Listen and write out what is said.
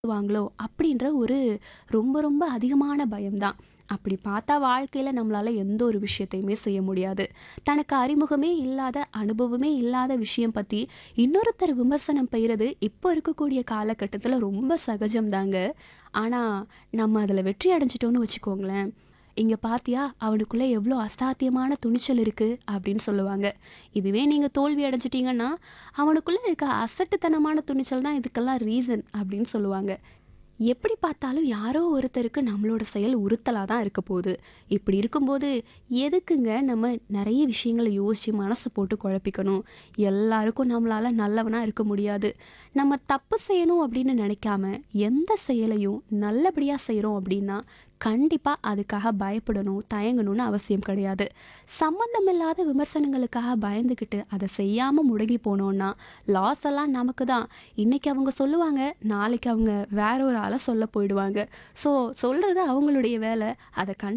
வாங்களோ அப்படின்ற ஒரு ரொம்ப ரொம்ப அதிகமான பயம்தான் அப்படி பார்த்தா வாழ்க்கையில் நம்மளால் எந்த ஒரு விஷயத்தையுமே செய்ய முடியாது தனக்கு அறிமுகமே இல்லாத அனுபவமே இல்லாத விஷயம் பற்றி இன்னொருத்தர் விமர்சனம் பெய்கிறது இப்போ இருக்கக்கூடிய காலகட்டத்தில் ரொம்ப சகஜம்தாங்க ஆனால் நம்ம அதில் வெற்றி அடைஞ்சிட்டோன்னு வச்சுக்கோங்களேன் இங்கே பாத்தியா அவனுக்குள்ளே எவ்வளோ அசாத்தியமான துணிச்சல் இருக்குது அப்படின்னு சொல்லுவாங்க இதுவே நீங்கள் தோல்வி அடைஞ்சிட்டிங்கன்னா அவனுக்குள்ளே இருக்க அசட்டுத்தனமான துணிச்சல் தான் இதுக்கெல்லாம் ரீசன் அப்படின்னு சொல்லுவாங்க எப்படி பார்த்தாலும் யாரோ ஒருத்தருக்கு நம்மளோட செயல் உறுத்தலாக தான் இருக்க போகுது இப்படி இருக்கும்போது எதுக்குங்க நம்ம நிறைய விஷயங்களை யோசித்து மனசு போட்டு குழப்பிக்கணும் எல்லாருக்கும் நம்மளால் நல்லவனாக இருக்க முடியாது நம்ம தப்பு செய்யணும் அப்படின்னு நினைக்காம எந்த செயலையும் நல்லபடியாக செய்கிறோம் அப்படின்னா கண்டிப்பாக அதுக்காக பயப்படணும் தயங்கணும்னு அவசியம் கிடையாது சம்மந்தமில்லாத விமர்சனங்களுக்காக பயந்துக்கிட்டு அதை செய்யாமல் முடங்கி போனோன்னா லாஸ் எல்லாம் நமக்கு தான் இன்றைக்கி அவங்க சொல்லுவாங்க நாளைக்கு அவங்க வேற ஒரு ஆளை சொல்ல போயிடுவாங்க ஸோ சொல்கிறது அவங்களுடைய வேலை அதை கண்